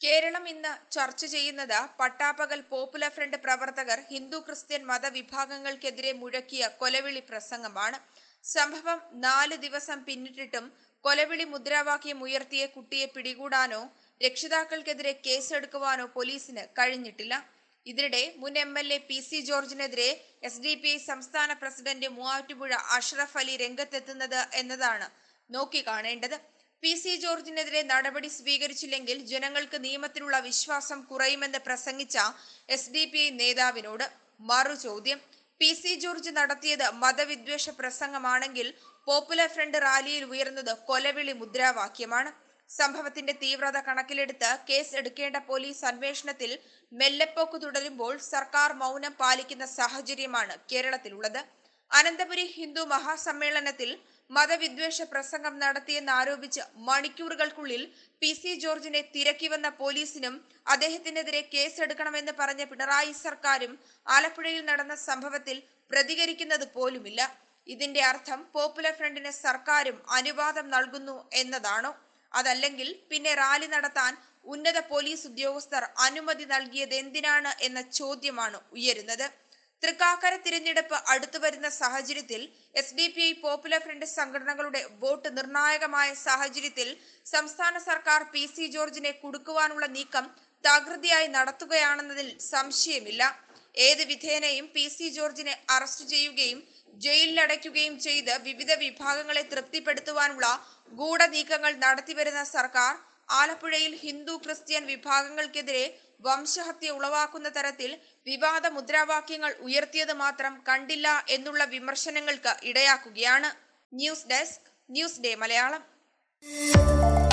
കേരളം ഇന്ന് ചർച്ച ചെയ്യുന്നത് പട്ടാപ്പകൽ പോപ്പുലർ ഫ്രണ്ട് പ്രവർത്തകർ ഹിന്ദു ക്രിസ്ത്യൻ മതവിഭാഗങ്ങൾക്കെതിരെ മുഴക്കിയ കൊലവിളി പ്രസംഗമാണ് സംഭവം നാല് ദിവസം പിന്നിട്ടിട്ടും കൊലവിളി മുദ്രാവാക്യം ഉയർത്തിയ കുട്ടിയെ പിടികൂടാനോ രക്ഷിതാക്കൾക്കെതിരെ കേസെടുക്കുവാനോ പോലീസിന് കഴിഞ്ഞിട്ടില്ല ഇതിനിടെ മുൻ M L A P C ജോർജിനെതിരെ എസ് ഡി പി ഐ സംസ്ഥാന പ്രസിഡന്റ് മൂവാറ്റുപുഴ അഷ്റഫ് അലി രംഗത്തെത്തുന്നത് എന്നതാണ് നോക്കിക്കാണേണ്ടത് പി സി ജോർജിനെതിരെ നടപടി സ്വീകരിച്ചില്ലെങ്കിൽ ജനങ്ങൾക്ക് നിയമത്തിലുള്ള വിശ്വാസം കുറയുമെന്ന് പ്രസംഗിച്ച എസ് ഡി പി ഐ നേതാവിനോട് മറു ചോദ്യം പി സി ജോർജ് നടത്തിയത് മതവിദ്വേഷ പ്രസംഗമാണെങ്കിൽ പോപ്പുലർ ഫ്രണ്ട് റാലിയിൽ ഉയർന്നത് കൊലവിളി മുദ്രാവാക്യമാണ് സംഭവത്തിന്റെ തീവ്രത കണക്കിലെടുത്ത് കേസ് എടുക്കേണ്ട പോലീസ് അന്വേഷണത്തിൽ മെല്ലെപ്പോക്ക് തുടരുമ്പോൾ സർക്കാർ മൗനം പാലിക്കുന്ന സാഹചര്യമാണ് കേരളത്തിലുള്ളത് അനന്തപുരി ഹിന്ദു മഹാസമ്മേളനത്തിൽ മതവിദ്വേഷ പ്രസംഗം നടത്തിയെന്ന് ആരോപിച്ച് മണിക്കൂറുകൾക്കുള്ളിൽ പി സി ജോർജിനെ തിരക്കി വന്ന പോലീസിനും അദ്ദേഹത്തിനെതിരെ കേസെടുക്കണമെന്ന് പറഞ്ഞ പിണറായി സർക്കാരും ആലപ്പുഴയിൽ നടന്ന സംഭവത്തിൽ പ്രതികരിക്കുന്നത് പോലുമില്ല ഇതിന്റെ അർത്ഥം പോപ്പുലർ ഫ്രണ്ടിന് സർക്കാരും അനുവാദം നൽകുന്നു എന്നതാണോ അതല്ലെങ്കിൽ പിന്നെ റാലി നടത്താൻ ഉന്നത പോലീസ് ഉദ്യോഗസ്ഥർ അനുമതി നൽകിയത് എന്തിനാണ് എന്ന ചോദ്യമാണ് ഉയരുന്നത് തൃക്കാക്കര തിരഞ്ഞെടുപ്പ് അടുത്തു വരുന്ന സാഹചര്യത്തിൽ S D P I popular front സംഘടനകളുടെ വോട്ട് നിർണായകമായ സാഹചര്യത്തിൽ സംസ്ഥാന സർക്കാർ പി സി ജോർജിനെ കുടുക്കുവാനുള്ള നീക്കം തകൃതിയായി നടത്തുകയാണെന്നതിൽ സംശയമില്ല ഏത് വിധേനയും പി സി ജോർജിനെ അറസ്റ്റ് ചെയ്യുകയും ജയിലിലടയ്ക്കുകയും ചെയ്ത് വിവിധ വിഭാഗങ്ങളെ തൃപ്തിപ്പെടുത്തുവാനുള്ള ഗൂഢനീക്കങ്ങൾ നടത്തിവരുന്ന സർക്കാർ ആലപ്പുഴയിൽ ഹിന്ദു ക്രിസ്ത്യൻ വിഭാഗങ്ങൾക്കെതിരെ വംശഹത്യ ഉളവാക്കുന്ന തരത്തിൽ വിവാദ മുദ്രാവാക്യങ്ങൾ ഉയർത്തിയത് മാത്രം കണ്ടില്ല എന്നുള്ള വിമർശനങ്ങൾക്ക് ഇടയാക്കുകയാണ് news desk news day Malayalam